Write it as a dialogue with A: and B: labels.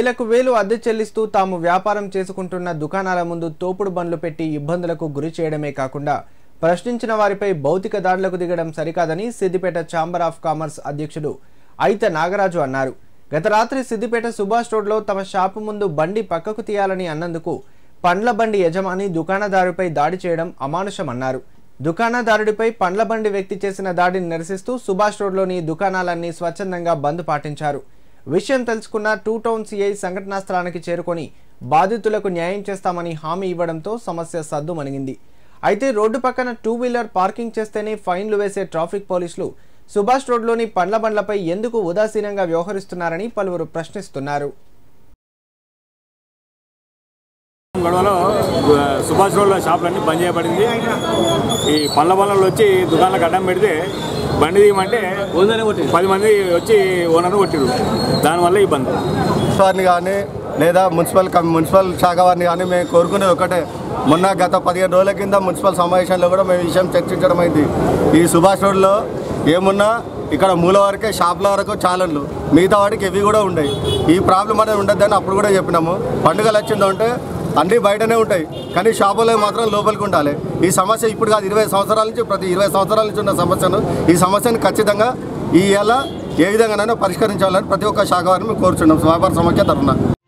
A: వేలకు వేలు అద్దె చెల్లిస్తూ తాము వ్యాపారం చేసుకుంటున్న దుకాణాల ముందు తోపుడు బండ్లు పెట్టి ఇబ్బందులకు గురి చేయడమే కాకుండా ప్రశ్నించిన వారిపై భౌతిక దాడులకు దిగడం సరికాదని సిద్దిపేట ఛాంబర్ ఆఫ్ కామర్స్ అధ్యక్షుడు అయిత నాగరాజు అన్నారు గత రాత్రి సిద్దిపేట సుభాష్ రోడ్లో తమ షాపు ముందు బండి పక్కకు తీయాలని అన్నందుకు పండ్ల బండి యజమాని దుకాణదారుపై దాడి చేయడం అమానుషమన్నారు దుకాణదారుడిపై పండ్ల బండి వ్యక్తి చేసిన దాడిని నిరసిస్తూ సుభాష్ రోడ్లోని దుకాణాలన్నీ స్వచ్ఛందంగా బంద్ పాటించారు విషయం తెలుసుకున్న టూ టౌన్ సిఐ సంఘటనా స్థలానికి చేరుకొని బాధితులకు న్యాయం చేస్తామని హామీ ఇవ్వడంతో సమస్య సద్దుమణిగింది అయితే రోడ్డు పక్కన టూ వీలర్ పార్కింగ్ చేస్తేనే ఫైన్లు వేసే ట్రాఫిక్ పోలీసులు సుభాష్ రోడ్లోని పండ్ల బండ్లపై ఎందుకు ఉదాసీనంగా వ్యవహరిస్తున్నారని పలువురు ప్రశ్నిస్తున్నారు
B: గొడవలో ఆ, సుభాష్ రోడ్ల షాపులన్నీ బంద్ చేయబడింది ఈ పండ్ల బండ్లలో వచ్చి దుకాణాలకు అడ్డం పెడితే బండి తీయమంటే పది మంది వచ్చి ఓనర్ను కొట్టిరు దానివల్ల ఈ బంద్
C: వారిని కానీ లేదా మున్సిపల్ కమ్- మున్సిపల్ శాఖ వారిని కానీ మేము కోరుకునేది ఒకటే మొన్న గత పదిహేను రోజుల కింద మున్సిపల్ సమావేశంలో కూడా మేము ఈ విషయం చర్చించడం అయింది ఈ సుభాష్ రోడ్లో ఏమున్నా ఇక్కడ మూల వరకే షాపుల వరకు చాలన్లు మిగతా వాటికి ఇవి కూడా ఉన్నాయి ఈ ప్రాబ్లం అనేది ఉండద్దని అప్పుడు కూడా చెప్పినాము పండుగలు వచ్చిందంటే అన్నీ బయటనే ఉంటాయి కానీ షాపులో మాత్రం లోపలికి ఉండాలి ఈ సమస్య ఇప్పుడు కాదు ఇరవై సంవత్సరాల నుంచి ప్రతి ఇరవై సంవత్సరాల నుంచి ఉన్న సమస్యను ఈ సమస్యను ఖచ్చితంగా ఈ ఎలా ఏ విధంగానైనా పరిష్కరించాలని ప్రతి ఒక్క శాఖ వారిని మేము కోరుచున్నాం వ్యాపార సమాఖ్య తరఫున